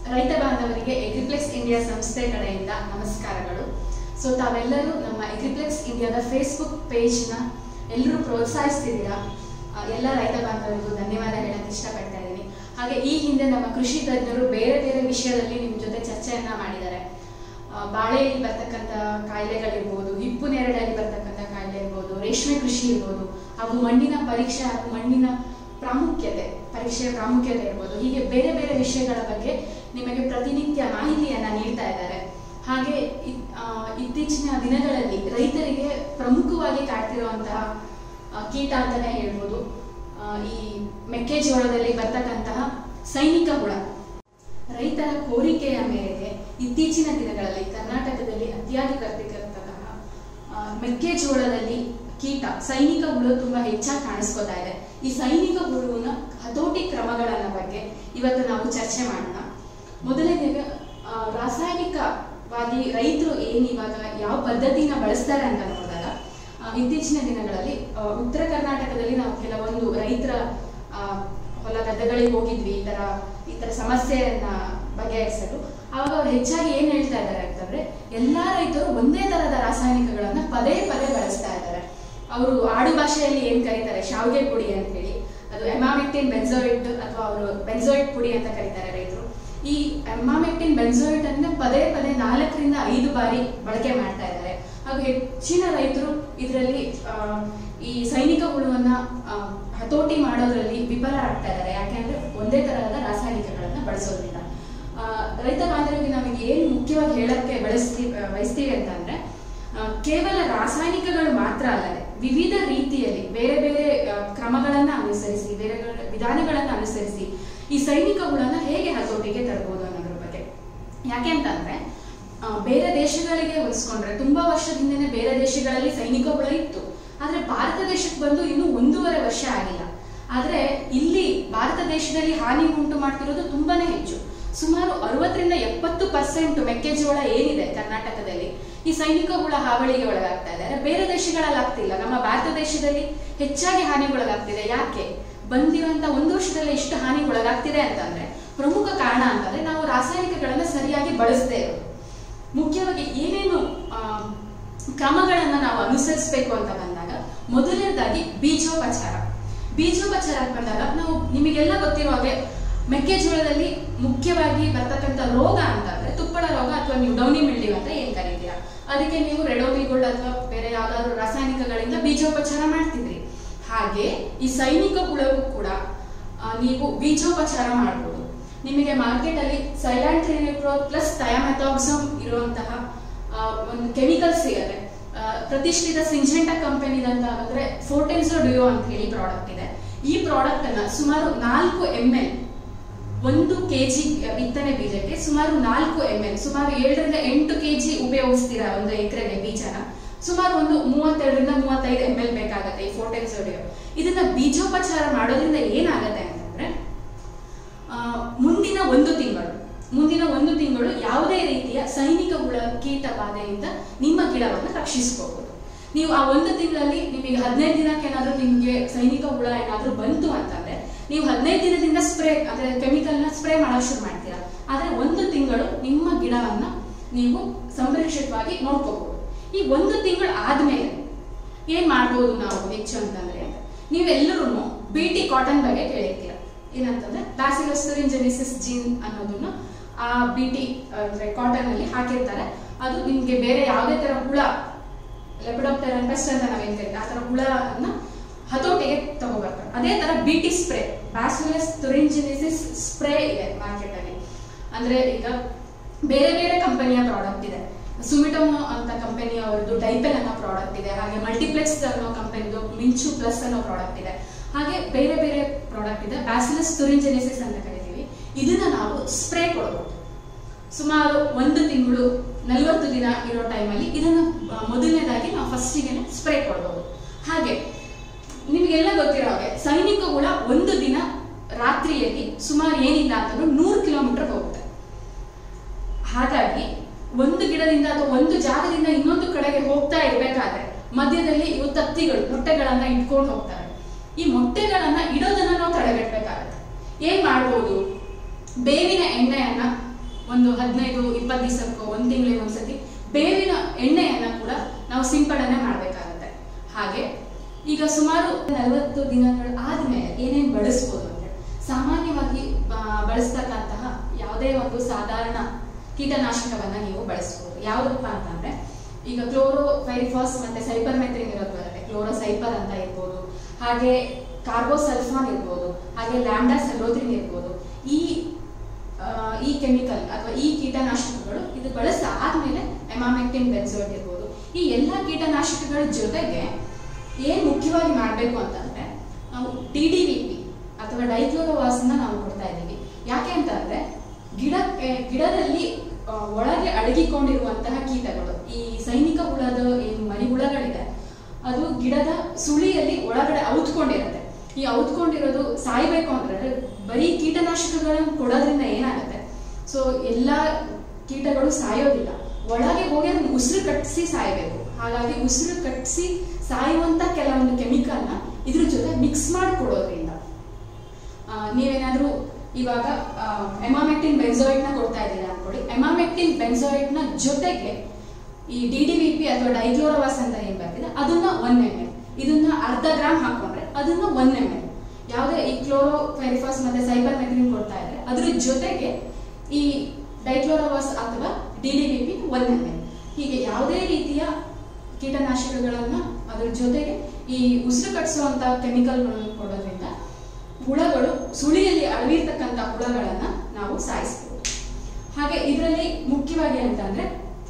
ರೈತ ಬಾಂಧವರಿಗೆ ಎಗ್ರಿಪ್ಲೆಕ್ಸ್ ಇಂಡಿಯಾ ಸಂಸ್ಥೆ ಕಡೆಯಿಂದ ನಮಸ್ಕಾರಗಳು ಸೊ ತಾವೆಲ್ಲರೂ ನಮ್ಮ ಎಗ್ರಿಪ್ಲೆಕ್ಸ್ ಇಂಡಿಯಾದ ಫೇಸ್ಬುಕ್ ಪೇಜ್ನ ಎಲ್ಲರೂ ಪ್ರೋತ್ಸಾಹಿಸ್ತಿದ್ದೀರಾ ಆ, ಎಲ್ಲ ರೈತ ಬಾಂಧವರಿಗೂ ಧನ್ಯವಾದ ಹೇಳಕ್ಕೆ ಇಷ್ಟಪಡ್ತಾ ಇದ್ದೀನಿ ಹಾಗೆ ಈ ಹಿಂದೆ ನಮ್ಮ ಕೃಷಿ ತಜ್ಞರು ಬೇರೆ ಬೇರೆ ವಿಷಯದಲ್ಲಿ ನಿಮ್ಮ ಜೊತೆ ಚರ್ಚೆಯನ್ನ ಮಾಡಿದ್ದಾರೆ ಆ, ಬಾಳೆಯಲ್ಲಿ ಬರ್ತಕ್ಕಂಥ ಕಾಯಿಲೆಗಳಿರ್ಬೋದು ಹಿಪ್ಪು ನೆರಳಲ್ಲಿ ಬರ್ತಕ್ಕಂಥ ಕಾಯಿಲೆ ಇರ್ಬೋದು ರೇಷ್ಮೆ ಕೃಷಿ ಇರ್ಬೋದು ಹಾಗೂ ಮಣ್ಣಿನ ಪರೀಕ್ಷೆ ಹಾಗೂ ಮಣ್ಣಿನ ಪ್ರಾಮುಖ್ಯತೆ ಪರೀಕ್ಷೆಯ ಪ್ರಾಮುಖ್ಯತೆ ಇರ್ಬೋದು ಹೀಗೆ ಬೇರೆ ಬೇರೆ ವಿಷಯಗಳ ಬಗ್ಗೆ ನಿಮಗೆ ಪ್ರತಿನಿತ್ಯ ಮಾಹಿತಿಯನ್ನ ನೀಡ್ತಾ ಇದ್ದಾರೆ ಹಾಗೆ ಇತ್- ಆ, ಇತ್ತೀಚಿನ ದಿನಗಳಲ್ಲಿ ರೈತರಿಗೆ ಪ್ರಮುಖವಾಗಿ ಕಾಡ್ತಿರುವಂತಹ ಆ, ಕೀಟ ಅಂತಾನೆ ಹೇಳ್ಬೋದು ಆ, ಈ ಮೆಕ್ಕೆಜೋಳದಲ್ಲಿ ಬರ್ತಕ್ಕಂತಹ ಸೈನಿಕ ಹುಳ ರೈತರ ಕೋರಿಕೆಯ ಮೇರೆಗೆ ಇತ್ತೀಚಿನ ದಿನಗಳಲ್ಲಿ ಕರ್ನಾಟಕದಲ್ಲಿ ಅತಿಯಾಗಿ ಬರ್ತಿರತಕ್ಕಂತಹ ಆ, ಮೆಕ್ಕೆಜೋಳದಲ್ಲಿ ಕೀಟ ಸೈನಿಕ ಹುಳು ತುಂಬಾ ಹೆಚ್ಚಾಗಿ ಕಾಣಿಸ್ಕೊತಾ ಇದೆ ಈ ಸೈನಿಕ ಹುಳುವಿನ ಹತೋಟಿ ಕ್ರಮಗಳನ್ನ ಬಗ್ಗೆ ಇವತ್ತು ನಾವು ಚರ್ಚೆ ಮಾಡೋಣ ಮೊದಲನೇಗೆ ಆ, ರಾಸಾಯನಿಕವಾಗಿ ರೈತರು ಏನ್ ಇವಾಗ ಯಾವ ಪದ್ಧತಿನ ಬಳಸ್ತಾರೆ ಅಂತ ನೋಡಿದಾಗ ಆ, ಇತ್ತೀಚಿನ ದಿನಗಳಲ್ಲಿ ಆ, ಉತ್ತರ ಕರ್ನಾಟಕದಲ್ಲಿ ನಾವು ಕೆಲವೊಂದು ರೈತರ ಆ, ಹೊಲ ಗದ್ದೆಗಳಿಗೆ ಹೋಗಿದ್ವಿ ಈ ತರ ಈ ತರ ಸಮಸ್ಯೆಯನ್ನ ಬಗೆಹರಿಸಲು ಅವಾಗ ಅವ್ರು ಹೆಚ್ಚಾಗಿ ಏನ್ ಹೇಳ್ತಾ ಇದ್ದಾರೆ ಅಂತಂದ್ರೆ ಎಲ್ಲಾ ರೈತರು ಒಂದೇ ತರದ ರಾಸಾಯನಿಕಗಳನ್ನ ಪದೇ ಪದೇ ಬಳಸ್ತಾ ಇದ್ದಾರೆ ಅವರು ಆಡು ಭಾಷೆಯಲ್ಲಿ ಏನ್ ಕರೀತಾರೆ ಶಾವಿಗೆ ಪುಡಿ ಅಂತ ಹೇಳಿ ಅದು ಎಮಾಮೆಕ್ಟಿನ್ ಬೆನ್ಸೋಯಿಟ್ ಅಥವಾ ಅವರು ಬೆನ್ಸೋಯಿಟ್ ಪುಡಿ ಅಂತ ಕರೀತಾರೆ ರೈತರು ಈ ಎಮಾಮೆಕ್ಟಿನ್ ಬೆನ್ಸೋಯಿಟ್ ಅನ್ನ ಪದೇ ಪದೇ ನಾಲ್ಕರಿಂದ ಐದು ಬಾರಿ ಬಳಕೆ ಮಾಡ್ತಾ ಇದ್ದಾರೆ ಹಾಗೂ ಹೆಚ್ಚಿನ ರೈತರು ಇದರಲ್ಲಿ ಈ ಸೈನಿಕ ಹುಳುವನ್ನ ಆ, ಹತೋಟಿ ಮಾಡೋದ್ರಲ್ಲಿ ವಿಫಲರಾಗ್ತಾ ಇದ್ದಾರೆ ಯಾಕೆಂದ್ರೆ ಒಂದೇ ತರಹದ ರಾಸಾಯನಿಕಗಳನ್ನ ಬಳಸೋದ್ರಿಂದ ಆ, ರೈತ ಬಾಂಧವರಿಗೆ ನಮಗೆ ಏನು ಮುಖ್ಯವಾಗಿ ಹೇಳಕ್ಕೆ ಬಳಸ್ತೀವಿ ಬಯಸ್ತೀವಿ ಅಂತಂದ್ರೆ ಆ, ಕೇವಲ ರಾಸಾಯನಿಕಗಳು ಮಾತ್ರ ಅಲ್ಲದೆ ವಿವಿಧ ರೀತಿಯಲ್ಲಿ ಬೇರೆ ಬೇರೆ ಆ, ಕ್ರಮಗಳನ್ನ ಅನುಸರಿಸಿ ಬೇರೆ ಬೇರೆ ವಿಧಾನಗಳನ್ನ ಅನುಸರಿಸಿ ಈ ಸೈನಿಕ ಹುಳನ ಹೇಗೆ ಹತೋಟಿಗೆ ತರಬಹುದು ಅನ್ನೋದ್ರ ಬಗ್ಗೆ ಯಾಕೆ ಅಂತಂದ್ರೆ ಆ, ಬೇರೆ ದೇಶಗಳಿಗೆ ಹೋಲಿಸ್ಕೊಂಡ್ರೆ ತುಂಬಾ ವರ್ಷದಿಂದನೇ ಬೇರೆ ದೇಶಗಳಲ್ಲಿ ಸೈನಿಕ ಹುಳ ಇತ್ತು ಆದ್ರೆ ಭಾರತ ದೇಶಕ್ಕೆ ಬಂದು ಇನ್ನು ಒಂದೂವರೆ ವರ್ಷ ಆಗಿಲ್ಲ ಆದ್ರೆ ಇಲ್ಲಿ ಭಾರತ ದೇಶದಲ್ಲಿ ಹಾನಿ ಉಂಟು ಮಾಡ್ತಿರೋದು ತುಂಬಾನೇ ಹೆಚ್ಚು ಸುಮಾರು ಅರವತ್ತರಿಂದ ಎಪ್ಪತ್ತು ಪರ್ಸೆಂಟ್ ಮೆಕ್ಕೆಜೋಳ ಏನಿದೆ ಕರ್ನಾಟಕದಲ್ಲಿ ಈ ಸೈನಿಕ ಹುಳ ಹಾವಳಿಗೆ ಒಳಗಾಗ್ತಾ ಇದೆ ಆದ್ರೆ ಬೇರೆ ದೇಶಗಳಲ್ಲಿ ಆಗ್ತಿಲ್ಲ ನಮ್ಮ ಭಾರತ ದೇಶದಲ್ಲಿ ಹೆಚ್ಚಾಗಿ ಹಾನಿಗೊಳಗಾಗ್ತಿದೆ ಯಾಕೆ ಬಂದಿರುವಂತ ಒಂದು ವರ್ಷದಲ್ಲಿ ಎಷ್ಟು ಹಾನಿಗೊಳಗಾಗ್ತಿದೆ ಅಂತಂದ್ರೆ ಪ್ರಮುಖ ಕಾರಣ ಅಂತಂದ್ರೆ ನಾವು ರಾಸಾಯನಿಕಗಳನ್ನ ಸರಿಯಾಗಿ ಬಳಸದೇ ಇರೋದು ಮುಖ್ಯವಾಗಿ ಏನೇನು ಆ, ಕ್ರಮಗಳನ್ನ ನಾವು ಅನುಸರಿಸಬೇಕು ಅಂತ ಬಂದಾಗ ಮೊದಲನೇದಾಗಿ ಬೀಜೋಪಚಾರ ಬೀಜೋಪಚಾರ ಅಂತ ಬಂದಾಗ ನಾವು ನಿಮಗೆಲ್ಲ ಗೊತ್ತಿರೋ ಹಾಗೆ ಮೆಕ್ಕೆಜೋಳದಲ್ಲಿ ಮುಖ್ಯವಾಗಿ ಬರ್ತಕ್ಕಂಥ ರೋಗ ಅಂತಂದ್ರೆ ತುಪ್ಪಳ ರೋಗ ಅಥವಾ ನೀವು ಡೌನಿ ಮಿಲ್ಡಿವ್ ಅಂತ ಏನ್ ಕರೀತೀರಾ ಅದಕ್ಕೆ ನೀವು ರೆಡೋಮಿಗೋಲ್ಡ್ ಅಥವಾ ಬೇರೆ ಯಾವ್ದಾದ್ರು ರಾಸಾಯನಿಕಗಳಿಂದ ಬೀಜೋಪಚಾರ ಮಾಡ್ತಿದ್ರಿ ಹಾಗೆ ಈ ಸೈನಿಕ ಹುಳವು ಕೂಡ ಆ, ನೀವು ಬೀಜೋಪಚಾರ ಮಾಡಬಹುದು ನಿಮಗೆ ಮಾರ್ಕೆಟ್ ಅಲ್ಲಿ ಸೈಲಾಂಟ್ರಿನಿಪ್ರೋ ಪ್ಲಸ್ ಥಯಾಮೆಥಾಕ್ಸಮ್ ಇರುವಂತಹ ಆ, ಒಂದು ಕೆಮಿಕಲ್ಸ್ ಸಿಗುತ್ತೆ ಆ, ಪ್ರತಿಷ್ಠಿತ ಸಿಂಜೆಂಟಾ ಕಂಪನಿದಂತ ಅಂದ್ರೆ ಫೋರ್ಟೆನ್ಸೋ ಡಿಯೋ ಅಂತ ಹೇಳಿ ಪ್ರಾಡಕ್ಟ್ ಇದೆ ಈ ಪ್ರಾಡಕ್ಟ್ ಅನ್ನ ಸುಮಾರು ನಾಲ್ಕು ಎಂ ಎಲ್ ಒಂದು ಕೆಜಿ ಬಿತ್ತನೆ ಬೀಜಕ್ಕೆ ಸುಮಾರು ನಾಲ್ಕು ಎಂ ಎಲ್ ಸುಮಾರು ಏಳರಿಂದ ಎಂಟು ಕೆಜಿ ಉಪಯೋಗಿಸ್ತೀರಾ ಒಂದು ಎಕರೆಗೆ ಬೀಜನ ಸುಮಾರು ಒಂದು ಮೂವತ್ತೆರಡರಿಂದ ಮೂವತ್ತೈದು ಎಂ ಎಲ್ ಬೇಕಾಗತ್ತೆ ಈ ಫೋರ್ಟೆನ್ ಸೋಡಿಯೋ ಇದನ್ನ ಬೀಜೋಪಚಾರ ಮಾಡೋದ್ರಿಂದ ಏನಾಗತ್ತೆ ಅಂತಂದ್ರೆ ಆ, ಮುಂದಿನ ಒಂದು ತಿಂಗಳು ಮುಂದಿನ ಒಂದು ತಿಂಗಳು ಯಾವುದೇ ರೀತಿಯ ಸೈನಿಕ ಹುಳ ಕೀಟ ಬಾಧೆಯಿಂದ ನಿಮ್ಮ ಗಿಡವನ್ನು ರಕ್ಷಿಸ್ಕೋಬಹುದು ನೀವು ಆ ಒಂದು ತಿಂಗಳಲ್ಲಿ ನಿಮಗೆ ಹದಿನೈದು ದಿನಕ್ಕೆ ಏನಾದ್ರೂ ನಿಮಗೆ ಸೈನಿಕ ಹುಳ ಏನಾದ್ರೂ ಬಂತು ಅಂತಂದ್ರೆ ನೀವು ಹದಿನೈದು ದಿನದಿಂದ ಸ್ಪ್ರೇ ಅಂದ್ರೆ ಕೆಮಿಕಲ್ ನ ಸ್ಪ್ರೇ ಮಾಡಕ್ ಶುರು ಮಾಡ್ತೀರಾ ಆದ್ರೆ ಒಂದು ತಿಂಗಳು ನಿಮ್ಮ ಗಿಡವನ್ನ ನೀವು ಸಂರಕ್ಷಿತವಾಗಿ ನೋಡ್ಕೋಬಹುದು ಈ ಒಂದು ತಿಂಗಳು ಆದ್ಮೇಲೆ ಏನ್ ಮಾಡ್ಬೋದು ನಾವು ಹೆಚ್ಚು ಅಂತಂದ್ರೆ ಅಂತ ನೀವೆಲ್ಲರೂ ಬಿ ಟಿ ಕಾಟನ್ ಬಗ್ಗೆ ಕೇಳಿರ್ತೀರ ಏನಂತಂದ್ರೆ ಬ್ಯಾಸಿಲಸ್ ಜೆನಿಸಿಸ್ ಜೀನ್ ಅನ್ನೋದನ್ನ ಆ ಬಿ ಟಿ ಅಂದ್ರೆ ಕಾಟನ್ ಅಲ್ಲಿ ಹಾಕಿರ್ತಾರೆ ಅದು ನಿಮ್ಗೆ ಬೇರೆ ಯಾವುದೇ ತರ ಹುಳ ಲೆಪಡಾಪ್ಟರ್ ಪೆಸ್ಟ್ ಅಂತ ನಾವೇನ್ ಕರಿತೀವಿ ಆ ತರ ಹುಳನ ಹತೋಟಿಗೆ ತಗೋಬರ್ತಾರೆ ಅದೇ ತರ B T spray bacillus thuringiensis spray ಇದೆ ಮಾರ್ಕೆಟ್ ಅಲ್ಲಿ ಅಂದ್ರೆ ಈಗ ಬೇರೆ ಬೇರೆ ಕಂಪನಿಯ ಪ್ರಾಡಕ್ಟ್ ಇದೆ ಸುಮಿಟೋಮೋ ಅಂತ ಕಂಪನಿ ಅವರದ್ದು ಡೈಪೆಲ್ ಅನ್ನೋ ಪ್ರಾಡಕ್ಟ್ ಇದೆ ಹಾಗೆ ಮಲ್ಟಿಪ್ಲೆಕ್ಸ್ ಅನ್ನೋ ಕಂಪನಿದು ಮಿಂಚು ಪ್ಲಸ್ ಅನ್ನೋ ಪ್ರಾಡಕ್ಟ್ ಇದೆ ಹಾಗೆ ಬೇರೆ ಬೇರೆ ಪ್ರಾಡಕ್ಟ್ ಇದೆ ಬ್ಯಾಸಿಲಸ್ ತುರಿಂಜೆನಿಸಿಸ್ ಅಂತ ಕರಿತೀವಿ ಇದನ್ನ ನಾವು ಸ್ಪ್ರೇ ಕೊಡಬಹುದು ಸುಮಾರು ಒಂದು ತಿಂಗಳು ನಲವತ್ತು ದಿನ ಇರೋ ಟೈಮಲ್ಲಿ ಇದನ್ನು ಆ, ಮೊದಲನೇದಾಗಿ ನಾವು ಫಸ್ಟಿಗೆ ಸ್ಪ್ರೇ ಕೊಡಬಹುದು ಹಾಗೆ ನಿಮಗೆಲ್ಲ ಗೊತ್ತಿರೋ ಹಾಗೆ ಸೈನಿಕ ಹುಳ ಒಂದು ದಿನ ರಾತ್ರಿಯಲ್ಲಿ ಸುಮಾರು ಏನಿಲ್ಲ ಅಂತಂದ್ರೂ ನೂರು ಕಿಲೋಮೀಟರ್ ಹೋಗುತ್ತೆ ಹಾಗಾಗಿ ಒಂದು ಗಿಡದಿಂದ ಅಥವಾ ಒಂದು ಜಾಗದಿಂದ ಇನ್ನೊಂದು ಕಡೆಗೆ ಹೋಗ್ತಾ ಇರ್ಬೇಕಾದ್ರೆ ಮಧ್ಯದಲ್ಲಿ ಇವು ತತ್ತಿಗಳು ಮೊಟ್ಟೆಗಳನ್ನ ಇಟ್ಕೊಂಡು ಹೋಗ್ತಾರೆ ಈ ಮೊಟ್ಟೆಗಳನ್ನ ಇಡೋದನ್ನ ನಾವು ತಡೆಗಟ್ಟಬೇಕಾಗತ್ತೆ ಏನ್ ಮಾಡ್ಬೋದು ಬೇವಿನ ಎಣ್ಣೆಯನ್ನ ಒಂದು ಹದಿನೈದು ಇಪ್ಪತ್ತು ದಿವಸಕ್ಕೋ ಒಂದು ತಿಂಗಳಿಗೆ ಒಂದ್ಸತಿ ಬೇವಿನ ಎಣ್ಣೆಯನ್ನ ಕೂಡ ನಾವು ಸಿಂಪಡಣೆ ಮಾಡಬೇಕಾಗುತ್ತೆ ಹಾಗೆ ಈಗ ಸುಮಾರು ನಲವತ್ತು ದಿನಗಳು ಆದ್ಮೇಲೆ ಏನೇನು ಬಳಸ್ಬೋದು ಅಂದ್ರೆ ಸಾಮಾನ್ಯವಾಗಿ ಆ, ಬಳಸ್ತಕ್ಕಂತಹ ಯಾವುದೇ ಒಂದು ಸಾಧಾರಣ ಕೀಟನಾಶಕವನ್ನ ನೀವು ಬಳಸ್ಬೋದು ಯಾವುದಪ್ಪ ಅಂತಂದ್ರೆ ಈಗ ಕ್ಲೋರೋ ಫೈರಿಫಾಸ್ ಮತ್ತೆ ಸೈಪರ್ಮೆಥ್ರಿನ್ ಇರೋದು ಬರುತ್ತೆ ಕ್ಲೋರೋ ಸೈಪರ್ ಅಂತ ಇರ್ಬೋದು ಹಾಗೆ ಕಾರ್ಬೋಸಲ್ಫಾನ್ ಇರ್ಬೋದು ಹಾಗೆ ಲ್ಯಾಂಡಾ ಸೆಲೋದ್ರಿನ್ ಇರ್ಬೋದು ಈ ಆ, ಈ ಕೆಮಿಕಲ್ ಅಥವಾ ಈ ಕೀಟನಾಶಕಗಳು ಇದು ಬಳಸ ಆದ್ಮೇಲೆ ಎಮಾಮೆಕ್ಟಿನ್ ಬೆನ್ಸೋಟ್ ಇರ್ಬೋದು ಈ ಎಲ್ಲ ಕೀಟನಾಶಕಗಳ ಜೊತೆಗೆ ಏನ್ ಮುಖ್ಯವಾಗಿ ಮಾಡಬೇಕು ಅಂತಂದ್ರೆ ನಾವು ಡಿ ಡಿ ವಿ ಪಿ ಅಥವಾ ಡೈಕ್ಲೋರೋವಾಸನ್ನ ನಾವು ಕೊಡ್ತಾ ಇದ್ದೀವಿ ಯಾಕೆ ಅಂತಂದ್ರೆ ಗಿಡ ಎ, ಗಿಡದಲ್ಲಿ ಆ, ಒಳಗೆ ಅಡಗಿಕೊಂಡಿರುವಂತಹ ಕೀಟಗಳು ಈ ಸೈನಿಕ ಹುಳದ ಏನು ಮರಿ ಹುಳಗಳಿದೆ ಅದು ಗಿಡದ ಸುಳಿಯಲ್ಲಿ ಒಳಗಡೆ ಔತ್ಕೊಂಡಿರುತ್ತೆ ಈ ಔತ್ಕೊಂಡಿರೋದು ಸಾಯ್ಬೇಕು ಅಂದ್ರೆ ಬರೀ ಕೀಟನಾಶಕಗಳನ್ನು ಕೊಡೋದ್ರಿಂದ ಏನಾಗುತ್ತೆ ಸೊ ಎಲ್ಲಾ ಕೀಟಗಳು ಸಾಯೋದಿಲ್ಲ ಒಳಗೆ ಹೋಗಿ ಅದನ್ನ ಉಸಿರು ಕಟ್ಟಿಸಿ ಸಾಯಬೇಕು ಹಾಗಾಗಿ ಉಸಿರು ಕಟ್ಟಿಸಿ ಸಾಯುವಂತ ಕೆಲವೊಂದು ಕೆಮಿಕಲ್ನ ಇದ್ರ ಜೊತೆ ಮಿಕ್ಸ್ ಮಾಡಿ ಕೊಡೋದ್ರಿಂದ ಆ, ನೀವೇನಾದ್ರೂ ಇವಾಗ ಎಮಾಮೆಕ್ಟಿನ್ ಬೆನ್ಸೋಯಿಡ್ ನ ಕೊಡ್ತಾ ಇದ್ದೀರಾ ಅನ್ಕೊಳ್ಳಿ ಎಮಾಮೆಕ್ಟಿನ್ ಬೆನ್ಸೋಯಿಡ್ ನ ಜೊತೆಗೆ ಈ ಡಿ ಡಿ ವಿ ಪಿ ಅಥವಾ ಡೈಕ್ಲೋರವಾಸ್ ಅಂತ ಏನ್ ಬರ್ತಿದೆ ಅದನ್ನ ಒನ್ ಎಮ್ ಎಲ್ ಇದನ್ನ ಅರ್ಧ ಗ್ರಾಮ್ ಹಾಕೊಂಡ್ರೆ ಅದನ್ನ ಒನ್ ಎಮ್ ಎಲ್ ಯಾವುದೇ ಈ ಕ್ಲೋರೋ ಫೆರಿಫಾಸ್ ಮತ್ತೆ ಸೈಬರ್ ಮೆಥ್ರಿನ್ ಕೊಡ್ತಾ ಇದ್ರೆ ಅದ್ರ ಜೊತೆಗೆ ಈ ಡೈಕ್ಲೋರವಾಸ್ ಅಥವಾ D D V P one M L ಹೀಗೆ ಯಾವುದೇ ರೀತಿಯ ಕೀಟನಾಶಕಗಳನ್ನ ಅದ್ರ ಜೊತೆಗೆ ಈ ಉಸಿರು ಕಟ್ಟಿಸುವಂತ ಕೆಮಿಕಲ್ಗಳನ್ನು ಕೊಡೋದ್ರಿಂದ ಹುಳಗಳು ಸುಳಿಯಲ್ಲಿ ಅಡವಿರ್ತಕ್ಕಂಥ ಹುಳಗಳನ್ನ ನಾವು ಸಾಯಿಸಬಹುದು ಹಾಗೆ ಇದರಲ್ಲಿ ಮುಖ್ಯವಾಗಿ ಅಂತಂದ್ರೆ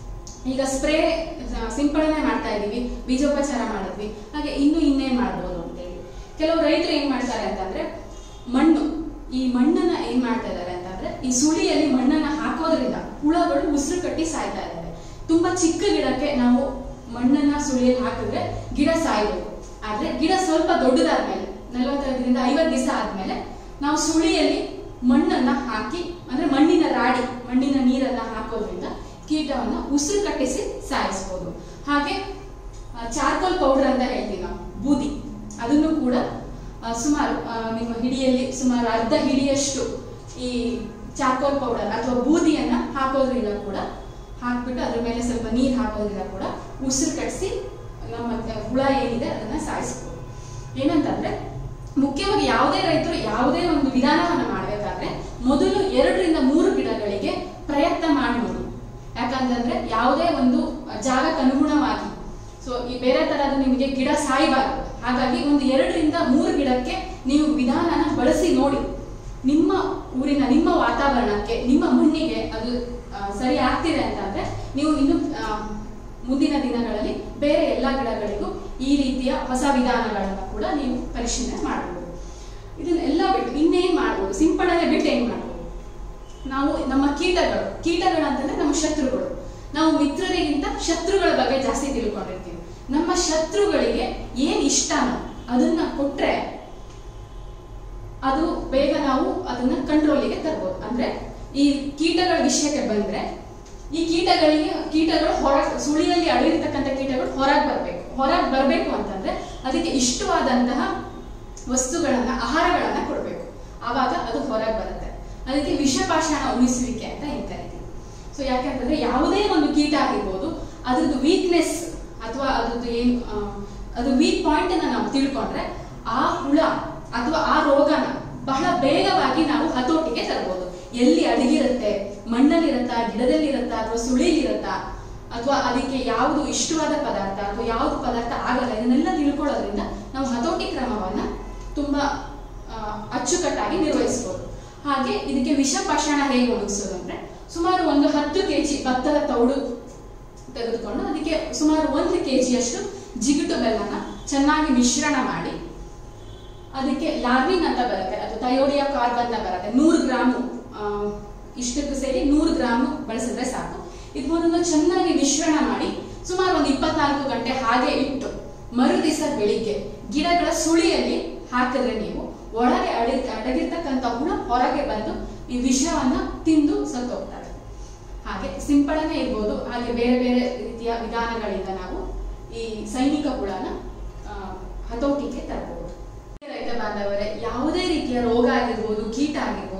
ಈಗ ಸ್ಪ್ರೇ ಸಿಂಪಡಣೆ ಮಾಡ್ತಾ ಇದೀವಿ ಬೀಜೋಪಚಾರ ಮಾಡಿದ್ವಿ ಹಾಗೆ ಇನ್ನು ಇನ್ನೇನ್ ಮಾಡ್ಬೋದು ಅಂತೇಳಿ ಕೆಲವು ರೈತರು ಏನ್ ಮಾಡ್ತಾರೆ ಅಂತಂದ್ರೆ ಮಣ್ಣು ಈ ಮಣ್ಣನ್ನ ಏನ್ ಮಾಡ್ತಾ ಇದ್ದಾರೆ ಅಂತಂದ್ರೆ ಈ ಸುಳಿಯಲ್ಲಿ ಮಣ್ಣನ್ನ ಹಾಕೋದ್ರಿಂದ ಹುಳಗಳು ಉಸಿರು ಕಟ್ಟಿ ಸಾಯ್ತಾ ಇದ್ದಾವೆ ತುಂಬಾ ಚಿಕ್ಕ ಗಿಡಕ್ಕೆ ನಾವು ಮಣ್ಣನ್ನ ಸುಳಿಯಲ್ಲಿ ಹಾಕಿದ್ರೆ ಗಿಡ ಸಾಯ್ಬೇಕು ಆದ್ರೆ ಗಿಡ ಸ್ವಲ್ಪ ದೊಡ್ಡದಾದ್ಮೇಲೆ ನಲವತ್ತೈದರಿಂದ ಐವತ್ತು ದಿವಸ ಆದ್ಮೇಲೆ ನಾವು ಸುಳಿಯಲ್ಲಿ ಮಣ್ಣನ್ನ ಹಾಕಿ ಅಂದ್ರೆ ಮಣ್ಣಿನ ರಾಡಿ ಮಣ್ಣಿನ ನೀರನ್ನ ಹಾಕೋದ್ರಿಂದ ಕೀಟವನ್ನ ಉಸಿರು ಕಟ್ಟಿಸಿ ಸಾಯಿಸಬಹುದು ಹಾಗೆ ಚಾರ್ಕೋಲ್ ಪೌಡರ್ ಅಂತ ಹೇಳ್ತೀವಿ ನಾವು ಬೂದಿ ಅದನ್ನು ಕೂಡ ಆ, ಸುಮಾರು ಆ, ನಿಮ್ಮ ಹಿಡಿಯಲ್ಲಿ ಸುಮಾರು ಅರ್ಧ ಹಿಡಿಯಷ್ಟು ಈ ಚಾರ್ಕೋಲ್ ಪೌಡರ್ ಅಥವಾ ಬೂದಿಯನ್ನ ಹಾಕೋದ್ರಿಂದ ಕೂಡ ಹಾಕ್ಬಿಟ್ಟು ಅದ್ರ ಮೇಲೆ ಸ್ವಲ್ಪ ನೀರು ಹಾಕೋದ್ರಿಂದ ಕೂಡ ಉಸಿರು ಕಟ್ಟಿಸಿ ನಮ್ಮ ಹುಳ ಏನಿದೆ ಅದನ್ನ ಸಾಯಿಸಬಹುದು ಏನಂತಂದ್ರೆ ಮುಖ್ಯವಾಗಿ ಯಾವುದೇ ರೈತರು ಯಾವುದೇ ಒಂದು ವಿಧಾನವನ್ನ ಮಾಡಬೇಕಾದ್ರೆ ಮೊದಲು ಎರಡರಿಂದ ಮೂರು ಗಿಡಗಳಿಗೆ ಪ್ರಯತ್ನ ಮಾಡಿ ನೋಡಿ ಯಾಕಂತಂದ್ರೆ ಯಾವುದೇ ಒಂದು ಜಾಗಕ್ಕೆ ಅನುಗುಣವಾಗಿ ಸೊ ಈ ಬೇರೆ ತರದ್ದು ನಿಮಗೆ ಗಿಡ ಸಾಯಬಾರದು ಹಾಗಾಗಿ ಒಂದು ಎರಡರಿಂದ ಮೂರು ಗಿಡಕ್ಕೆ ನೀವು ವಿಧಾನನ ಬಳಸಿ ನೋಡಿ ನಿಮ್ಮ ಊರಿನ ನಿಮ್ಮ ವಾತಾವರಣಕ್ಕೆ ನಿಮ್ಮ ಮಣ್ಣಿಗೆ ಅದು ಆ, ಸರಿ ಆಗ್ತಿದೆ ಅಂತಂದ್ರೆ ನೀವು ಇನ್ನು ಆ, ಮುಂದಿನ ದಿನಗಳಲ್ಲಿ ಬೇರೆ ಎಲ್ಲ ಗಿಡಗಳಿಗೂ ಈ ರೀತಿಯ ಹೊಸ ವಿಧಾನಗಳನ್ನ ಕೂಡ ನೀವು ಪರಿಶೀಲನೆ ಮಾಡಬಹುದು ಇದನ್ನೆಲ್ಲ ಬಿಟ್ಟು ಇನ್ನೇನ್ ಮಾಡ್ಬೋದು ಸಿಂಪಡಣೆ ಬಿಟ್ಟು ಏನ್ ಮಾಡ್ಬೋದು ನಾವು ನಮ್ಮ ಕೀಟಗಳು ಕೀಟಗಳು ಅಂತಂದ್ರೆ ನಮ್ಮ ಶತ್ರುಗಳು ನಾವು ಮಿತ್ರರಿಗಿಂತ ಶತ್ರುಗಳ ಬಗ್ಗೆ ಜಾಸ್ತಿ ತಿಳ್ಕೊಂಡಿರ್ತೀವಿ ನಮ್ಮ ಶತ್ರುಗಳಿಗೆ ಏನ್ ಇಷ್ಟನೋ ಅದನ್ನ ಕೊಟ್ರೆ ಅದು ಬೇಗ ನಾವು ಅದನ್ನ ಕಂಟ್ರೋಲಿಗೆ ತರ್ಬೋದು ಅಂದ್ರೆ ಈ ಕೀಟಗಳ ವಿಷಯಕ್ಕೆ ಬಂದ್ರೆ ಈ ಕೀಟಗಳಿಗೆ ಕೀಟಗಳು ಹೊರ ಸುಳಿಯಲ್ಲಿ ಅಡಗಿರ್ತಕ್ಕಂಥ ಕೀಟಗಳು ಹೊರಗೆ ಬರಬೇಕು ಹೊರಗೆ ಬರಬೇಕು ಅಂತಂದ್ರೆ ಅದಕ್ಕೆ ಇಷ್ಟವಾದಂತಹ ವಸ್ತುಗಳನ್ನ ಆಹಾರಗಳನ್ನ ಕೊಡಬೇಕು ಆವಾಗ ಅದು ಹೊರಗೆ ಬರುತ್ತೆ ಅದಕ್ಕೆ ವಿಷಪಾಷಾಣ ಉಳಿಸುವಿಕೆ ಅಂತ ಏನ್ ಕರಿತೀವಿ ಸೊ ಯಾಕಂತಂದ್ರೆ ಯಾವುದೇ ಒಂದು ಕೀಟ ಆಗಿರ್ಬೋದು ಅದ್ರದ್ದು ವೀಕ್ನೆಸ್ ಅಥವಾ ಅದ್ರದ್ದು ಏನು ಆ, ಅದು ವೀಕ್ ಪಾಯಿಂಟ್ ಅನ್ನ ನಾವು ತಿಳ್ಕೊಂಡ್ರೆ ಆ ಹುಳ ಅಥವಾ ಆ ರೋಗನ ಬಹಳ ಬೇಗವಾಗಿ ನಾವು ಹತೋಟಿಗೆ ತರಬಹುದು ಎಲ್ಲಿ ಅಡಗಿರುತ್ತೆ ಮಣ್ಣಲ್ಲಿರುತ್ತಾ ಗಿಡದಲ್ಲಿರುತ್ತಾ ಅಥವಾ ಸುಳಿಲಿರುತ್ತಾ ಅಥವಾ ಅದಕ್ಕೆ ಯಾವುದು ಇಷ್ಟವಾದ ಪದಾರ್ಥ ಅಥವಾ ಯಾವುದು ಪದಾರ್ಥ ಆಗಲ್ಲ ಇದನ್ನೆಲ್ಲ ತಿಳ್ಕೊಳ್ಳೋದ್ರಿಂದ ನಾವು ಹತೋಟಿ ಕ್ರಮವನ್ನ ತುಂಬಾ ಆ, ಅಚ್ಚುಕಟ್ಟಾಗಿ ನಿರ್ವಹಿಸಬಹುದು ಹಾಗೆ ಇದಕ್ಕೆ ವಿಷಪಾಷಾಣ ಹೇಗೆ ಒಣಗಿಸೋದು ಅಂದ್ರೆ ಸುಮಾರು ಒಂದು ಹತ್ತು ಕೆಜಿ ಭತ್ತದ ತೌಡು ತೆಗೆದುಕೊಂಡು ಅದಕ್ಕೆ ಸುಮಾರು ಒಂದು ಕೆಜಿಯಷ್ಟು ಜಿಗುಟು ಬೆಲ್ಲನ ಚೆನ್ನಾಗಿ ಮಿಶ್ರಣ ಮಾಡಿ ಅದಕ್ಕೆ ಲಾರ್ವಿನ್ ಅಂತ ಬರುತ್ತೆ ಅದು ಥಯೋಡಿಯಾ ಕಾರ್ಬನ್ ಬರುತ್ತೆ ನೂರು ಗ್ರಾಮು ಆ, ಇಷ್ಟಕ್ಕೂ ಸೇರಿ ನೂರು ಗ್ರಾಮು ಬಳಸಿದ್ರೆ ಸಾಕು ಇದನ್ನು ಚೆನ್ನಾಗಿ ಮಿಶ್ರಣ ಮಾಡಿ ಸುಮಾರು ಒಂದು ಇಪ್ಪತ್ನಾಲ್ಕು ಗಂಟೆ ಹಾಗೆ ಇಟ್ಟು ಮರು ದಿವಸ ಬೆಳಿಗ್ಗೆ ಗಿಡಗಳ ಸುಳಿಯಲ್ಲಿ ಹಾಕಿದ್ರೆ ನೀವು ಒಳಗೆ ಅಡಿ ಅಡಗಿರ್ತಕ್ಕಂಥ ಹುಳ ಹೊರಗೆ ಬಂದು ಈ ವಿಷವನ್ನ ತಿಂದು ಸತ್ತೋಗ್ತವೆ ಹಾಗೆ ಸಿಂಪಡಣೆ ಇರ್ಬೋದು ಹಾಗೆ ಬೇರೆ ಬೇರೆ ರೀತಿಯ ವಿಧಾನಗಳಿಂದ ನಾವು ಈ ಸೈನಿಕ ಹುಳನ ಆ, ಹತೋಟಿಗೆ ತರಬಹುದು ರೈತ ಬಾಂಧವರೇ ಯಾವುದೇ ರೀತಿಯ ರೋಗ ಆಗಿರ್ಬೋದು ಕೀಟ ಆಗಿರ್ಬೋದು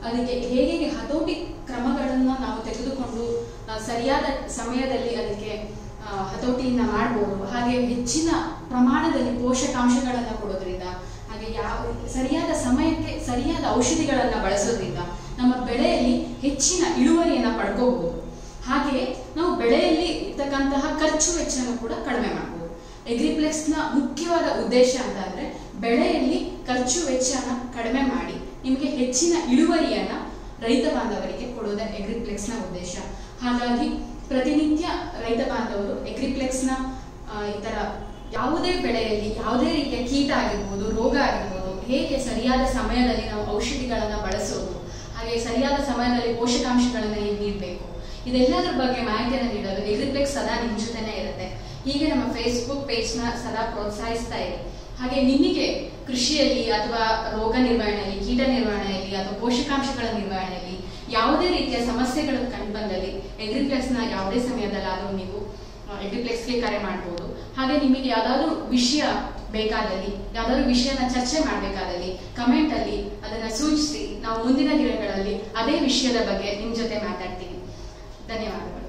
ಅದಕ್ಕೆ ಹೇಗೆ ಹೇಗೆ ಹತೋಟಿ ಕ್ರಮಗಳನ್ನ ನಾವು ತೆಗೆದುಕೊಂಡು ಆ, ಸರಿಯಾದ ಸಮಯದಲ್ಲಿ ಅದಕ್ಕೆ ಆ, ಹತೋಟಿಯನ್ನ ಮಾಡ್ಬೋದು ಹಾಗೆ ಹೆಚ್ಚಿನ ಪ್ರಮಾಣದಲ್ಲಿ ಪೋಷಕಾಂಶಗಳನ್ನ ಕೊಡೋದ್ರಿಂದ ಹಾಗೆ ಯಾವ ಸರಿಯಾದ ಸಮಯಕ್ಕೆ ಸರಿಯಾದ ಔಷಧಿಗಳನ್ನ ಬಳಸೋದ್ರಿಂದ ನಮ್ಮ ಬೆಳೆಯಲ್ಲಿ ಹೆಚ್ಚಿನ ಇಳುವರಿಯನ್ನ ಪಡ್ಕೋಬಹುದು ಹಾಗೆ ನಾವು ಬೆಳೆಯಲ್ಲಿ ಇರ್ತಕ್ಕಂತಹ ಖರ್ಚು ವೆಚ್ಚನ ಕೂಡ ಕಡಿಮೆ ಮಾಡಬಹುದು ಎಗ್ರಿಪ್ಲೆಕ್ಸ್ನ ಮುಖ್ಯವಾದ ಉದ್ದೇಶ ಅಂತ ಅಂದ್ರೆ ಬೆಳೆಯಲ್ಲಿ ಖರ್ಚು ವೆಚ್ಚನ ಕಡಿಮೆ ಮಾಡಿ ನಿಮಗೆ ಹೆಚ್ಚಿನ ಇಳುವರಿಯನ್ನ ರೈತ ಬಾಂಧವರಿಗೆ ಕೊಡೋದೇ ಎಗ್ರಿಪ್ಲೆಕ್ಸ್ನ ಉದ್ದೇಶ ಹಾಗಾಗಿ ಪ್ರತಿನಿತ್ಯ ರೈತ ಬಾಂಧವರು ಎಗ್ರಿಪ್ಲೆಕ್ಸ್ನ ಆ, ಈ ತರ ಯಾವುದೇ ಬೆಳೆಯಲ್ಲಿ ಯಾವುದೇ ರೀತಿಯ ಕೀಟ ಆಗಿರ್ಬೋದು ರೋಗ ಆಗಿರ್ಬೋದು ಹೇಗೆ ಸರಿಯಾದ ಸಮಯದಲ್ಲಿ ನಾವು ಔಷಧಿಗಳನ್ನ ಬಳಸೋದು ಹಾಗೆ ಸರಿಯಾದ ಸಮಯದಲ್ಲಿ ಪೋಷಕಾಂಶಗಳನ್ನ ಹೇಗೆ ನೀಡಬೇಕು ಇದೆಲ್ಲದರ ಬಗ್ಗೆ ಮಾಹಿತಿಯನ್ನು ನೀಡಲು ಎಗ್ರಿಪ್ಲೆಕ್ಸ್ ಸದಾ ನಿಮ್ಮ ಜೊತೆನೇ ಇರುತ್ತೆ ಹೀಗೆ ನಮ್ಮ ಫೇಸ್ಬುಕ್ ಪೇಜ್ನ ಸದಾ ಪ್ರೋತ್ಸಾಹಿಸ್ತಾ ಇದೆ ಹಾಗೆ ನಿಮಗೆ ಕೃಷಿಯಲ್ಲಿ ಅಥವಾ ರೋಗ ನಿರ್ವಹಣೆಯಲ್ಲಿ ಕೀಟ ನಿರ್ವಹಣೆಯಲ್ಲಿ ಅಥವಾ ಪೋಷಕಾಂಶಗಳ ನಿರ್ವಹಣೆಯಲ್ಲಿ ಯಾವುದೇ ರೀತಿಯ ಸಮಸ್ಯೆಗಳು ಕಂಡು ಬಂದಲ್ಲಿ ಎಗ್ರಿಪ್ಲೆಕ್ಸ್ನ ಯಾವುದೇ ಸಮಯದಲ್ಲಾದರೂ ನೀವು ಎಗ್ರಿಪ್ಲೆಕ್ಸ್ಗೆ ಕರೆ ಮಾಡ್ಬೋದು ಹಾಗೆ ನಿಮಗೆ ಯಾವ್ದಾದ್ರು ವಿಷಯ ಬೇಕಾದಲ್ಲಿ ಯಾವ್ದಾದ್ರು ವಿಷಯನ ಚರ್ಚೆ ಮಾಡಬೇಕಾದಲ್ಲಿ ಕಮೆಂಟ್ ಅಲ್ಲಿ ಅದನ್ನ ಸೂಚಿಸಿ ನಾವು ಮುಂದಿನ ದಿನಗಳಲ್ಲಿ ಅದೇ ವಿಷಯದ ಬಗ್ಗೆ ನಿಮ್ ಜೊತೆ ಮಾತಾಡ್ತೀವಿ ಧನ್ಯವಾದಗಳು